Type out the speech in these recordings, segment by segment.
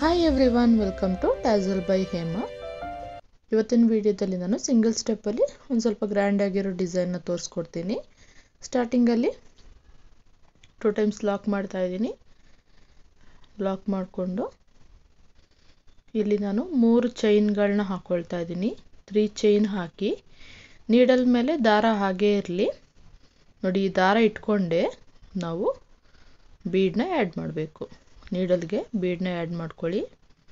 hi everyone welcome to tassel by Hema ಇವತ್ತಿನ ವಿಡಿಯೋದಲ್ಲಿ ನಾನು ಸಿಂಗಲ್ ಸ್ಟೆಪ್ಪಲ್ಲಿ ಒಂದು ಸ್ವಲ್ಪ ಗ್ರ್ಯಾಂಡ್ ಆಗಿರೋ ಡಿಸೈನ್ನ ತೋರಿಸ್ಕೊಡ್ತೀನಿ ಸ್ಟಾರ್ಟಿಂಗಲ್ಲಿ ಟೂ ಟೈಮ್ಸ್ ಲಾಕ್ ಮಾಡ್ತಾ ಇದ್ದೀನಿ ಲಾಕ್ ಮಾಡಿಕೊಂಡು ಇಲ್ಲಿ ನಾನು ಮೂರು ಚೈನ್ಗಳನ್ನ ಹಾಕ್ಕೊಳ್ತಾ ಇದ್ದೀನಿ ತ್ರೀ ಚೈನ್ ಹಾಕಿ ನೀಡಲ್ ಮೇಲೆ ದಾರ ಹಾಗೇ ಇರಲಿ ನೋಡಿ ಈ ದಾರ ಇಟ್ಕೊಂಡೆ ನಾವು ಬೀಡನ್ನ ಆ್ಯಡ್ ಮಾಡಬೇಕು ನೀಡಲ್ಗೆ ಬೀಡನ್ನ ಆ್ಯಡ್ ಮಾಡ್ಕೊಳ್ಳಿ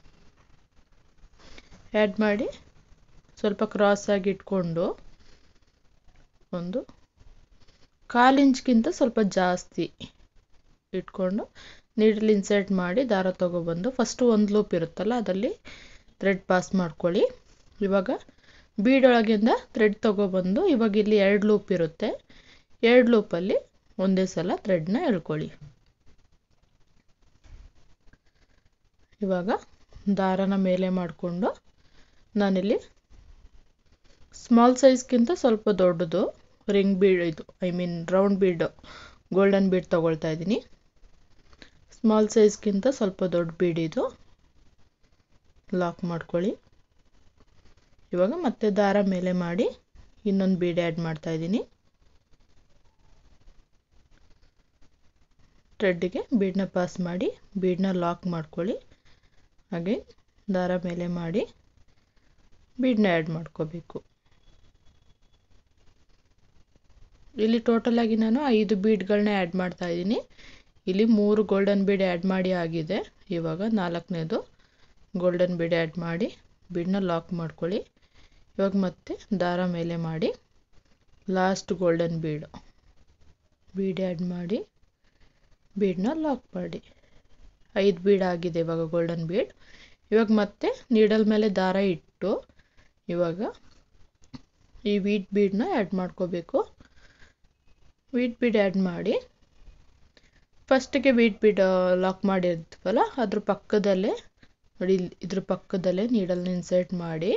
ಆ್ಯಡ್ ಮಾಡಿ ಸ್ವಲ್ಪ ಕ್ರಾಸಾಗಿ ಇಟ್ಕೊಂಡು ಒಂದು ಕಾಲು ಇಂಚ್ಗಿಂತ ಸ್ವಲ್ಪ ಜಾಸ್ತಿ ಇಟ್ಕೊಂಡು ನೀಡಲ್ ಇನ್ಸರ್ಟ್ ಮಾಡಿ ದಾರ ತೊಗೊಬಂದು ಫಸ್ಟು ಒಂದು ಲೂಪ್ ಇರುತ್ತಲ್ಲ ಅದರಲ್ಲಿ ಥ್ರೆಡ್ ಪಾಸ್ ಮಾಡ್ಕೊಳ್ಳಿ ಇವಾಗ ಬೀಡೊಳಗಿಂದ ಥ್ರೆಡ್ ತೊಗೊಬಂದು ಇವಾಗ ಇಲ್ಲಿ ಎರಡು ಲೂಪ್ ಇರುತ್ತೆ ಎರಡು ಲೂಪಲ್ಲಿ ಒಂದೇ ಸಲ ಥ್ರೆಡ್ನ ಎಳ್ಕೊಳ್ಳಿ ಇವಾಗ ದಾರನ ಮೇಲೆ ಮಾಡಿಕೊಂಡು ನಾನಿಲ್ಲಿ ಸ್ಮಾಲ್ ಸೈಜ್ಗಿಂತ ಸ್ವಲ್ಪ ದೊಡ್ಡದು ರಿಂಗ್ ಬೀಡ್ ಇದು I mean round bead golden bead ತೊಗೊಳ್ತಾ ಇದ್ದೀನಿ ಸ್ಮಾಲ್ ಸೈಜ್ಗಿಂತ ಸ್ವಲ್ಪ ದೊಡ್ಡ ಬೀಡ್ ಇದು ಲಾಕ್ ಮಾಡ್ಕೊಳ್ಳಿ ಇವಾಗ ಮತ್ತೆ ದಾರ ಮೇಲೆ ಮಾಡಿ ಇನ್ನೊಂದು ಬೀಡ್ ಆ್ಯಡ್ ಮಾಡ್ತಾ ಇದ್ದೀನಿ ಥ್ರೆಡ್ಡಿಗೆ ಬೀಡನ್ನ ಪಾಸ್ ಮಾಡಿ ಬೀಡನ್ನ ಲಾಕ್ ಮಾಡ್ಕೊಳ್ಳಿ ಹಾಗೆ ದಾರ ಮೇಲೆ ಮಾಡಿ ಬೀಡನ್ನ ಆ್ಯಡ್ ಮಾಡ್ಕೋಬೇಕು ಇಲ್ಲಿ ಟೋಟಲಾಗಿ ನಾನು ಐದು ಬೀಡ್ಗಳನ್ನ ಆ್ಯಡ್ ಮಾಡ್ತಾ ಇದ್ದೀನಿ ಇಲ್ಲಿ ಮೂರು ಗೋಲ್ಡನ್ ಬೀಡ್ ಆ್ಯಡ್ ಮಾಡಿ ಆಗಿದೆ ಇವಾಗ ನಾಲ್ಕನೇದು ಗೋಲ್ಡನ್ ಬೀಡ್ ಆ್ಯಡ್ ಮಾಡಿ ಬೀಡನ್ನ ಲಾಕ್ ಮಾಡ್ಕೊಳ್ಳಿ ಇವಾಗ ಮತ್ತೆ ದಾರ ಮೇಲೆ ಮಾಡಿ last golden bead bead add ಮಾಡಿ ಬೀಡನ್ನ ಲಾಕ್ ಮಾಡಿ ಐದು ಬೀಡ್ ಆಗಿದೆ ಇವಾಗ ಗೋಲ್ಡನ್ ಬೀಡ್ ಇವಾಗ ಮತ್ತೆ ನೀಡಲ್ ಮೇಲೆ ದಾರ ಇಟ್ಟು ಇವಾಗ ಈ ವೀಟ್ ಬೀಡನ್ನ ಆ್ಯಡ್ ಮಾಡ್ಕೋಬೇಕು ವೀಟ್ ಬೀಡ್ ಆ್ಯಡ್ ಮಾಡಿ ಫಸ್ಟಿಗೆ ವೀಟ್ ಬೀಡ್ ಲಾಕ್ ಮಾಡಿರ್ತೀವಲ್ಲ ಅದ್ರ ಪಕ್ಕದಲ್ಲೇ ನೋಡಿ ಇದ್ರ ಪಕ್ಕದಲ್ಲೇ ನೀಡಲ್ನ ಇನ್ಸರ್ಟ್ ಮಾಡಿ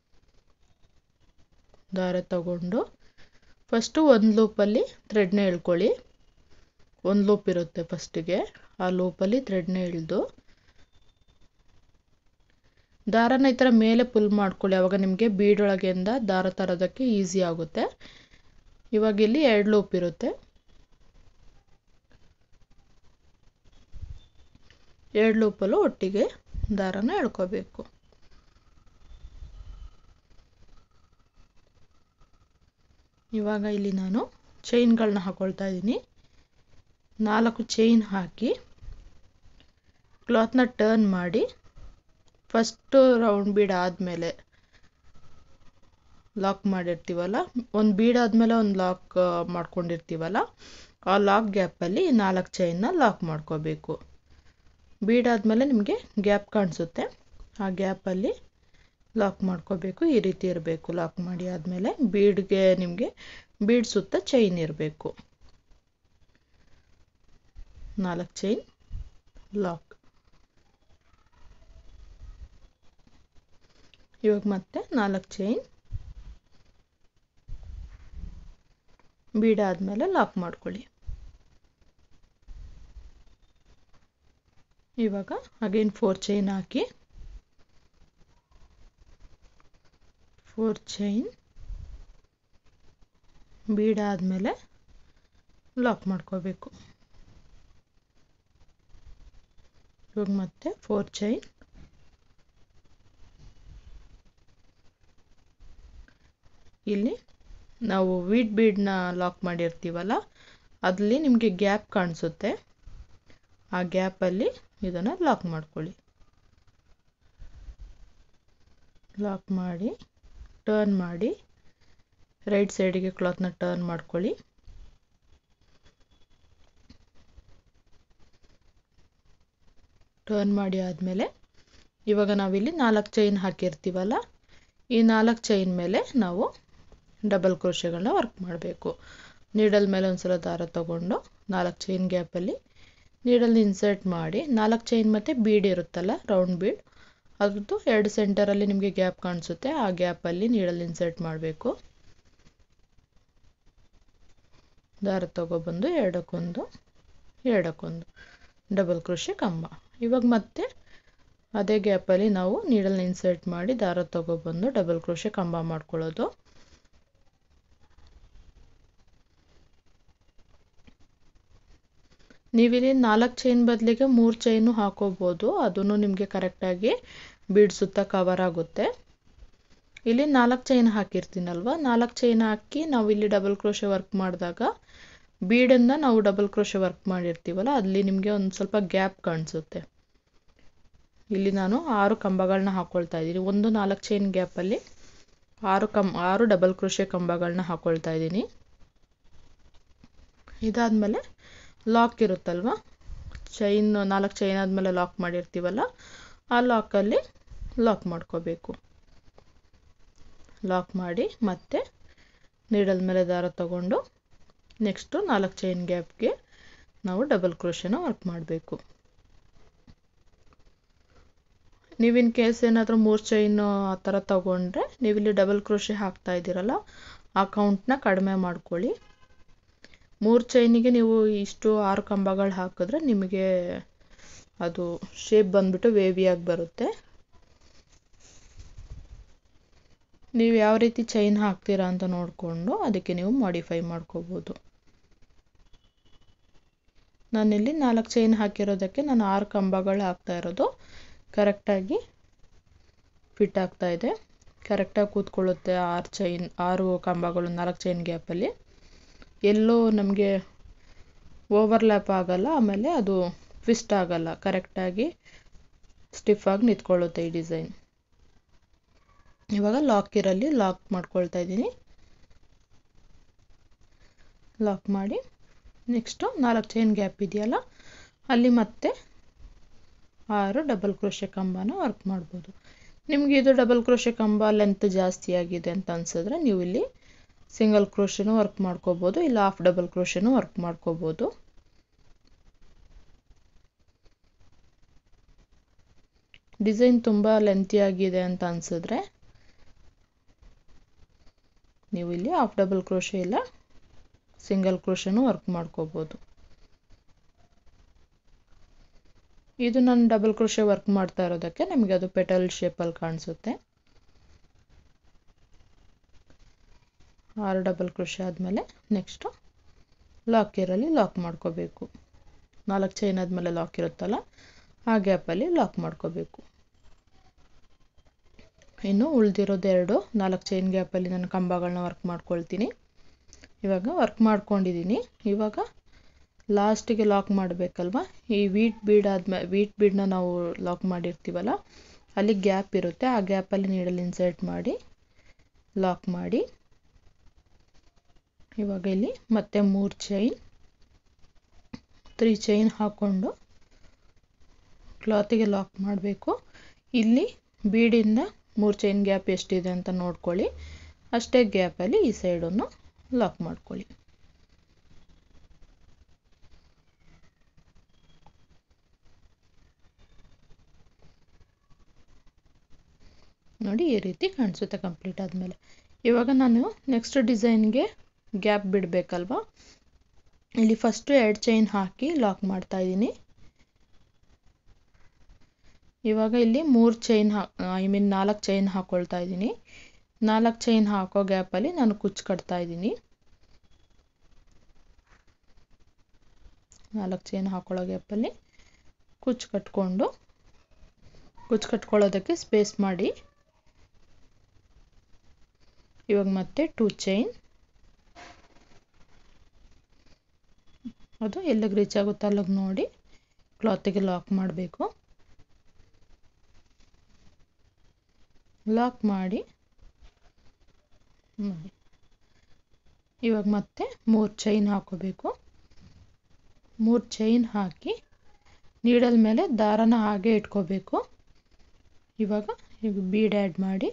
ದಾರ ತಗೊಂಡು ಫಸ್ಟು ಒಂದು ಲೂಪಲ್ಲಿ ಥ್ರೆಡ್ನ ಎಳ್ಕೊಳ್ಳಿ ಒಂದು ಲೂಪ್ ಇರುತ್ತೆ ಫಸ್ಟಿಗೆ ಆ ಲೂಪಲ್ಲಿ ಥ್ರೆಡ್ನ ಎಳೆದು ದಾರನ ಈ ಥರ ಮೇಲೆ ಪುಲ್ ಮಾಡ್ಕೊಳ್ಳಿ ಆವಾಗ ನಿಮಗೆ ಬೀಡೊಳಗೆಯಿಂದ ದಾರ ತರೋದಕ್ಕೆ ಈಸಿ ಆಗುತ್ತೆ ಇವಾಗ ಇಲ್ಲಿ ಎರಡು ಲೂಪ್ ಇರುತ್ತೆ ಎರಡು ಲೂಪಲ್ಲೂ ಒಟ್ಟಿಗೆ ದಾರನ ಎಳ್ಕೋಬೇಕು ಇವಾಗ ಇಲ್ಲಿ ನಾನು ಚೈನ್ಗಳನ್ನ ಹಾಕೊಳ್ತಾ ಇದ್ದೀನಿ ನಾಲ್ಕು ಚೈನ್ ಹಾಕಿ ಕ್ಲಾತ್ನ ಟರ್ನ್ ಮಾಡಿ ಫಸ್ಟು ರೌಂಡ್ ಬೀಡ್ ಆದಮೇಲೆ ಲಾಕ್ ಮಾಡಿರ್ತೀವಲ್ಲ ಒಂದು ಬೀಡ್ ಆದಮೇಲೆ ಒಂದು ಲಾಕ್ ಮಾಡ್ಕೊಂಡಿರ್ತೀವಲ್ಲ ಆ ಲಾಕ್ ಗ್ಯಾಪಲ್ಲಿ ನಾಲ್ಕು ಚೈನ್ನ ಲಾಕ್ ಮಾಡ್ಕೋಬೇಕು ಬೀಡ್ ಆದಮೇಲೆ ನಿಮಗೆ ಗ್ಯಾಪ್ ಕಾಣಿಸುತ್ತೆ ಆ ಗ್ಯಾಪಲ್ಲಿ ಲಾಕ್ ಮಾಡ್ಕೋಬೇಕು ಈ ರೀತಿ ಇರಬೇಕು ಲಾಕ್ ಮಾಡಿ ಆದಮೇಲೆ ಬೀಡ್ಗೆ ನಿಮಗೆ ಬೀಡ್ ಸುತ್ತ ಚೈನ್ ಇರಬೇಕು ನಾಲ್ಕು ಚೈನ್ ಲಾಕ್ ಇವಾಗ ಮತ್ತೆ ನಾಲ್ಕು ಚೈನ್ ಬೀಡ್ ಆದಮೇಲೆ ಲಾಕ್ ಮಾಡ್ಕೊಳ್ಳಿ ಇವಾಗ ಅಗೇನ್ ಫೋರ್ ಚೈನ್ ಹಾಕಿ ಫೋರ್ ಚೈನ್ ಬೀಡ್ ಆದಮೇಲೆ ಲಾಕ್ ಮಾಡ್ಕೋಬೇಕು ಇವಾಗ ಮತ್ತೆ ಫೋರ್ ಚೈನ್ ಇಲ್ಲಿ ನಾವು ವೀಟ್ ಬೀಡನ್ನ ಲಾಕ್ ಮಾಡಿರ್ತೀವಲ್ಲ ಅದರಲ್ಲಿ ನಿಮಗೆ ಗ್ಯಾಪ್ ಕಾಣಿಸುತ್ತೆ ಆ ಗ್ಯಾಪಲ್ಲಿ ಇದನ್ನು ಲಾಕ್ ಮಾಡ್ಕೊಳ್ಳಿ ಲಾಕ್ ಮಾಡಿ ಟರ್ನ್ ಮಾಡಿ ರೈಟ್ ಸೈಡಿಗೆ ಕ್ಲಾತ್ನ ಟರ್ನ್ ಮಾಡ್ಕೊಳ್ಳಿ ಟರ್ನ್ ಮಾಡಿ ಆದಮೇಲೆ ಇವಾಗ ನಾವಿಲ್ಲಿ ನಾಲ್ಕು ಚೈನ್ ಹಾಕಿರ್ತೀವಲ್ಲ ಈ ನಾಲ್ಕು ಚೈನ್ ಮೇಲೆ ನಾವು ಡಬಲ್ ಕ್ರೋಶೆಗಳನ್ನ ವರ್ಕ್ ಮಾಡಬೇಕು ನೀಡಲ್ ಮೇಲೆ ಒಂದು ಸಲ ದಾರ ತಗೊಂಡು ನಾಲ್ಕು ಚೈನ್ ಗ್ಯಾಪಲ್ಲಿ ನೀಡಲ್ನ ಇನ್ಸರ್ಟ್ ಮಾಡಿ ನಾಲ್ಕು ಚೈನ್ ಮತ್ತು ಬೀಡ್ ಇರುತ್ತಲ್ಲ ರೌಂಡ್ ಬೀಡ್ ಅದ್ರದ್ದು ಎರಡು ಸೆಂಟರಲ್ಲಿ ನಿಮಗೆ ಗ್ಯಾಪ್ ಕಾಣಿಸುತ್ತೆ ಆ ಗ್ಯಾಪಲ್ಲಿ ನೀಡಲ್ ಇನ್ಸರ್ಟ್ ಮಾಡಬೇಕು ದಾರ ತಗೊಬಂದು ಎರಡಕ್ಕೊಂದು ಎರಡಕ್ಕೊಂದು ಡಬಲ್ ಕ್ರೋಶೆ ಕಂಬ ಇವಾಗ ಮತ್ತೆ ಅದೇ ಗ್ಯಾಪಲ್ಲಿ ನಾವು ನೀಡಲ್ನ ಇನ್ಸರ್ಟ್ ಮಾಡಿ ದಾರ ತಗೊಬಂದು ಡಬಲ್ ಕ್ರೋಶೆ ಕಂಬ ಮಾಡ್ಕೊಳ್ಳೋದು ನೀವಿಲ್ಲಿ ನಾಲ್ಕು ಚೈನ್ ಬದಲಿಗೆ ಮೂರು ಚೈನು ಹಾಕೋಬೋದು ಅದೂ ನಿಮಗೆ ಕರೆಕ್ಟಾಗಿ ಬೀಡ್ ಸುತ್ತ ಕವರ್ ಆಗುತ್ತೆ ಇಲ್ಲಿ ನಾಲ್ಕು ಚೈನ್ ಹಾಕಿರ್ತೀನಲ್ವ ನಾಲ್ಕು ಚೈನ್ ಹಾಕಿ ನಾವು ಇಲ್ಲಿ ಡಬಲ್ ಕ್ರೋಶೆ ವರ್ಕ್ ಮಾಡಿದಾಗ ಬೀಡನ್ನು ನಾವು ಡಬಲ್ ಕ್ರೋಶೆ ವರ್ಕ್ ಮಾಡಿರ್ತೀವಲ್ಲ ಅಲ್ಲಿ ನಿಮಗೆ ಒಂದು ಸ್ವಲ್ಪ ಗ್ಯಾಪ್ ಕಾಣಿಸುತ್ತೆ ಇಲ್ಲಿ ನಾನು ಆರು ಕಂಬಗಳನ್ನ ಹಾಕ್ಕೊಳ್ತಾ ಇದ್ದೀನಿ ಒಂದು ನಾಲ್ಕು ಚೈನ್ ಗ್ಯಾಪಲ್ಲಿ ಆರು ಕಂ ಆರು ಡಬಲ್ ಕ್ರೋಶೆ ಕಂಬಗಳನ್ನ ಹಾಕ್ಕೊಳ್ತಾ ಇದ್ದೀನಿ ಇದಾದಮೇಲೆ ಲಾಕ್ ಇರುತ್ತಲ್ವ ಚೈನ್ ನಾಲ್ಕು ಚೈನ್ ಆದಮೇಲೆ ಲಾಕ್ ಮಾಡಿರ್ತೀವಲ್ಲ ಆ ಲಾಕಲ್ಲಿ ಲಾಕ್ ಮಾಡ್ಕೋಬೇಕು ಲಾಕ್ ಮಾಡಿ ಮತ್ತೆ ನೀಡಲ್ ಮೇಲೆ ದಾರ ತಗೊಂಡು ನೆಕ್ಸ್ಟು ನಾಲ್ಕು ಚೈನ್ ಗ್ಯಾಪ್ಗೆ ನಾವು ಡಬಲ್ ಕ್ರೋಶನ ವರ್ಕ್ ಮಾಡಬೇಕು ನೀವಿನ್ ಕೇಸ್ ಏನಾದರೂ ಮೂರು ಚೈನು ಆ ಥರ ತಗೊಂಡ್ರೆ ನೀವಿಲ್ಲಿ ಡಬಲ್ ಕ್ರೋಶೆ ಹಾಕ್ತಾ ಇದ್ದೀರಲ್ಲ ಆ ಕೌಂಟ್ನ ಕಡಿಮೆ ಮಾಡ್ಕೊಳ್ಳಿ ಮೂರು ಚೈನಿಗೆ ನೀವು ಇಷ್ಟು ಆರು ಕಂಬಗಳು ಹಾಕಿದ್ರೆ ನಿಮಗೆ ಅದು ಶೇಪ್ ಬಂದ್ಬಿಟ್ಟು ವೇವಿಯಾಗಿ ಬರುತ್ತೆ ನೀವು ಯಾವ ರೀತಿ ಚೈನ್ ಹಾಕ್ತೀರಾ ಅಂತ ನೋಡಿಕೊಂಡು ಅದಕ್ಕೆ ನೀವು ಮಾಡಿಫೈ ಮಾಡ್ಕೋಬೋದು ನಾನಿಲ್ಲಿ ನಾಲ್ಕು ಚೈನ್ ಹಾಕಿರೋದಕ್ಕೆ ನಾನು ಆರು ಕಂಬಗಳು ಹಾಕ್ತಾ ಇರೋದು ಕರೆಕ್ಟಾಗಿ ಫಿಟ್ ಆಗ್ತಾ ಇದೆ ಕರೆಕ್ಟಾಗಿ ಕೂತ್ಕೊಳ್ಳುತ್ತೆ ಆರು ಚೈನ್ ಆರು ಕಂಬಗಳು ನಾಲ್ಕು ಚೈನ್ ಗ್ಯಾಪಲ್ಲಿ ಎಲ್ಲೋ ನಮಗೆ ಓವರ್ಲ್ಯಾಪ್ ಆಗಲ್ಲ ಆಮೇಲೆ ಅದು ಟ್ವಿಸ್ಟ್ ಆಗಲ್ಲ ಕರೆಕ್ಟಾಗಿ ಸ್ಟಿಫಾಗಿ ನಿಂತ್ಕೊಳ್ಳುತ್ತೆ ಈ ಡಿಸೈನ್ ಇವಾಗ ಲಾಕ್ ಇರಲ್ಲಿ ಲಾಕ್ ಮಾಡ್ಕೊಳ್ತಾ ಇದ್ದೀನಿ ಲಾಕ್ ಮಾಡಿ ನೆಕ್ಸ್ಟು ನಾಲ್ಕು ಚೈನ್ ಗ್ಯಾಪ್ ಇದೆಯಲ್ಲ ಅಲ್ಲಿ ಮತ್ತೆ ಆರು ಡಬಲ್ ಕ್ರೋಶೆ ಕಂಬನ ವರ್ಕ್ ಮಾಡ್ಬೋದು ನಿಮಗೆ ಇದು ಡಬಲ್ ಕ್ರೋಶೆ ಕಂಬ ಲೆಂತ್ ಜಾಸ್ತಿ ಆಗಿದೆ ಅಂತ ಅನ್ಸಿದ್ರೆ ನೀವು ಇಲ್ಲಿ ಸಿಂಗಲ್ ಕ್ರೋಶೆನೂ ವರ್ಕ್ ಮಾಡ್ಕೋಬೋದು ಇಲ್ಲ ಹಾಫ್ ಡಬಲ್ ಕ್ರೋಶೆನೂ ವರ್ಕ್ ಮಾಡ್ಕೋಬೋದು ಡಿಸೈನ್ ತುಂಬ ಲೆಂತಿ ಆಗಿದೆ ಅಂತ ಅನ್ಸಿದ್ರೆ ನೀವು ಇಲ್ಲಿ ಹಾಫ್ ಡಬಲ್ ಕ್ರೋಶೆ ಇಲ್ಲ ಸಿಂಗಲ್ ಕ್ರೋಶೆನೂ ವರ್ಕ್ ಮಾಡ್ಕೋಬೋದು ಇದು ನಾನು ಡಬಲ್ ಕ್ರೋಶೆ ವರ್ಕ್ ಮಾಡ್ತಾ ಇರೋದಕ್ಕೆ ನಮಗೆ ಅದು ಪೆಟಲ್ ಶೇಪಲ್ಲಿ ಕಾಣಿಸುತ್ತೆ ಆರು ಡಬಲ್ ಕ್ರೋಶೆ ಆದಮೇಲೆ ನೆಕ್ಸ್ಟು ಲಾಕ್ ಇರಲ್ಲಿ ಲಾಕ್ ಮಾಡ್ಕೋಬೇಕು ನಾಲ್ಕು ಚೈನ್ ಆದಮೇಲೆ ಲಾಕ್ ಇರುತ್ತಲ್ಲ ಆ ಗ್ಯಾಪಲ್ಲಿ ಲಾಕ್ ಮಾಡ್ಕೋಬೇಕು ಇನ್ನು ಉಳಿದಿರೋದೆರಡು ನಾಲ್ಕು ಚೈನ್ ಗ್ಯಾಪಲ್ಲಿ ನಾನು ಕಂಬಗಳನ್ನ ವರ್ಕ್ ಮಾಡ್ಕೊಳ್ತೀನಿ ಇವಾಗ ವರ್ಕ್ ಮಾಡ್ಕೊಂಡಿದ್ದೀನಿ ಇವಾಗ ಲಾಸ್ಟಿಗೆ ಲಾಕ್ ಮಾಡಬೇಕಲ್ವ ಈ ವೀಟ್ ಬೀಡ್ ಆದ್ಮೇಲೆ ವೀಟ್ ಬೀಡನ್ನ ನಾವು ಲಾಕ್ ಮಾಡಿರ್ತೀವಲ್ಲ ಅಲ್ಲಿ ಗ್ಯಾಪ್ ಇರುತ್ತೆ ಆ ಗ್ಯಾಪಲ್ಲಿ ನೀಡಲ್ ಇನ್ಸರ್ಟ್ ಮಾಡಿ ಲಾಕ್ ಮಾಡಿ ಇವಾಗ ಇಲ್ಲಿ ಮತ್ತೆ ಮೂರು ಚೈನ್ ತ್ರೀ ಚೈನ್ ಹಾಕ್ಕೊಂಡು ಕ್ಲಾತಿಗೆ ಲಾಕ್ ಮಾಡಬೇಕು ಇಲ್ಲಿ ಬೀಡಿಂದ ಮೂರು ಚೈನ್ ಗ್ಯಾಪ್ ಎಷ್ಟಿದೆ ಅಂತ ನೋಡ್ಕೊಳ್ಳಿ ಅಷ್ಟೇ ಗ್ಯಾಪಲ್ಲಿ ಈ ಸೈಡನ್ನು ಲಾಕ್ ಮಾಡ್ಕೊಳ್ಳಿ ನೋಡಿ ಈ ರೀತಿ ಕಾಣಿಸುತ್ತೆ ಕಂಪ್ಲೀಟ್ ಆದಮೇಲೆ ಇವಾಗ ನಾನು ನೆಕ್ಸ್ಟ್ ಡಿಸೈನ್ಗೆ ಗ್ಯಾಪ್ ಬಿಡಬೇಕಲ್ವಾ ಇಲ್ಲಿ ಫಸ್ಟು ಎರಡು ಚೈನ್ ಹಾಕಿ ಲಾಕ್ ಮಾಡ್ತಾ ಇದ್ದೀನಿ ಇವಾಗ ಇಲ್ಲಿ ಮೂರು ಚೈನ್ ಹಾ ಐ ಮೀನ್ ನಾಲ್ಕು ಚೈನ್ ಹಾಕ್ಕೊಳ್ತಾ ಇದ್ದೀನಿ ನಾಲ್ಕು ಚೈನ್ ಹಾಕೋ ಗ್ಯಾಪಲ್ಲಿ ನಾನು ಕುಚ್ಚು ಕಟ್ತಾ ಇದ್ದೀನಿ ನಾಲ್ಕು ಚೈನ್ ಹಾಕೊಳ್ಳೋ ಗ್ಯಾಪಲ್ಲಿ ಕುಚ್ಚು ಕಟ್ಕೊಂಡು ಕುಚ್ಚು ಕಟ್ಕೊಳ್ಳೋದಕ್ಕೆ ಸ್ಪೇಸ್ ಮಾಡಿ ಇವಾಗ ಮತ್ತೆ ಟೂ ಚೈನ್ ಅದು ಎಲ್ಲಿಗೆ ರೀಚ್ ಆಗುತ್ತೋ ಅಲ್ಲಿಗೆ ನೋಡಿ ಕ್ಲಾತಿಗೆ ಲಾಕ್ ಮಾಡಬೇಕು ಲಾಕ್ ಮಾಡಿ ನೋಡಿ ಇವಾಗ ಮತ್ತೆ ಮೂರು ಚೈನ್ ಹಾಕೋಬೇಕು ಮೂರು ಚೈನ್ ಹಾಕಿ ನೀಡಲ್ ಮೇಲೆ ದಾರನ ಹಾಗೆ ಇಟ್ಕೋಬೇಕು ಇವಾಗ ಈಗ ಬೀಡ್ ಆ್ಯಡ್ ಮಾಡಿ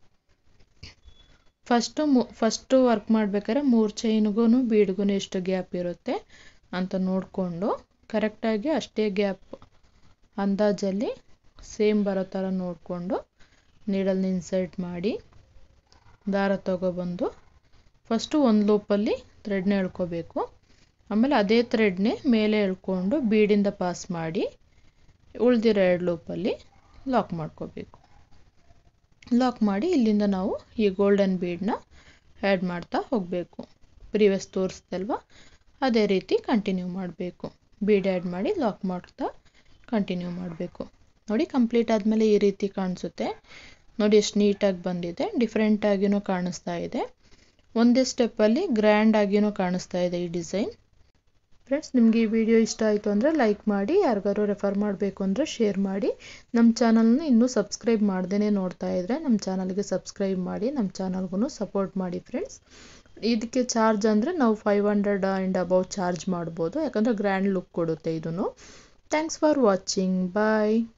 ಫಸ್ಟು ಮು ಫಸ್ಟು ವರ್ಕ್ ಮಾಡ್ಬೇಕಾದ್ರೆ ಮೂರು ಚೈನ್ಗೂ ಬೀಡ್ಗೂ ಎಷ್ಟು ಗ್ಯಾಪ್ ಇರುತ್ತೆ ಅಂತ ನೋಡಿಕೊಂಡು ಕರೆಕ್ಟಾಗಿ ಅಷ್ಟೇ ಗ್ಯಾಪ್ ಅಂದಾಜಲ್ಲಿ ಸೇಮ್ ಬರೋ ಥರ ನೋಡಿಕೊಂಡು ನೀಡಲ್ನ ಇನ್ಸರ್ಟ್ ಮಾಡಿ ದಾರ ತಗೊಬಂದು ಫಸ್ಟು ಒಂದು ಲೂಪಲ್ಲಿ ಥ್ರೆಡ್ನ ಎಳ್ಕೋಬೇಕು ಆಮೇಲೆ ಅದೇ ಥ್ರೆಡ್ನೇ ಮೇಲೆ ಎಳ್ಕೊಂಡು ಬೀಡಿಂದ ಪಾಸ್ ಮಾಡಿ ಉಳಿದಿರೋ ಎರಡು ಲೂಪಲ್ಲಿ ಲಾಕ್ ಮಾಡ್ಕೋಬೇಕು ಲಾಕ್ ಮಾಡಿ ಇಲ್ಲಿಂದ ನಾವು ಈ ಗೋಲ್ಡನ್ ಬೀಡನ್ನ ಆ್ಯಡ್ ಮಾಡ್ತಾ ಹೋಗಬೇಕು ಪ್ರೀವಿಯಸ್ ತೋರಿಸ್ದಲ್ವ ಅದೇ ರೀತಿ ಕಂಟಿನ್ಯೂ ಮಾಡಬೇಕು ಬೀಡ್ ಆ್ಯಡ್ ಮಾಡಿ ಲಾಕ್ ಮಾಡ್ತಾ ಕಂಟಿನ್ಯೂ ಮಾಡಬೇಕು ನೋಡಿ ಕಂಪ್ಲೀಟ್ ಆದಮೇಲೆ ಈ ರೀತಿ ಕಾಣಿಸುತ್ತೆ ನೋಡಿ ಎಷ್ಟು ನೀಟಾಗಿ ಬಂದಿದೆ ಡಿಫ್ರೆಂಟಾಗಿಯೂ ಕಾಣಿಸ್ತಾ ಇದೆ ಒಂದೇ ಸ್ಟೆಪ್ಪಲ್ಲಿ ಗ್ರ್ಯಾಂಡಾಗಿಯೂ ಕಾಣಿಸ್ತಾ ಇದೆ ಈ ಡಿಸೈನ್ ಫ್ರೆಂಡ್ಸ್ ನಿಮಗೆ ಈ ವಿಡಿಯೋ ಇಷ್ಟ ಆಯಿತು ಅಂದರೆ ಲೈಕ್ ಮಾಡಿ ಯಾರಿಗಾರು ರೆಫರ್ ಮಾಡಬೇಕು ಅಂದರೆ ಶೇರ್ ಮಾಡಿ ನಮ್ಮ ಚಾನಲ್ನ ಇನ್ನೂ ಸಬ್ಸ್ಕ್ರೈಬ್ ಮಾಡ್ದೇ ನೋಡ್ತಾ ಇದ್ದರೆ ನಮ್ಮ ಚಾನಲ್ಗೆ ಸಬ್ಸ್ಕ್ರೈಬ್ ಮಾಡಿ ನಮ್ಮ ಚಾನಲ್ಗೂ ಸಪೋರ್ಟ್ ಮಾಡಿ ಫ್ರೆಂಡ್ಸ್ ಇದಕ್ಕೆ ಚಾರ್ಜ್ ಅಂದರೆ ನಾವು five hundred and above charge ಮಾಡ್ಬೋದು ಯಾಕಂದರೆ ಗ್ರ್ಯಾಂಡ್ ಲುಕ್ ಕೊಡುತ್ತೆ ಇದನ್ನು ಥ್ಯಾಂಕ್ಸ್ ಫಾರ್ ವಾಚಿಂಗ್ ಬಾಯ್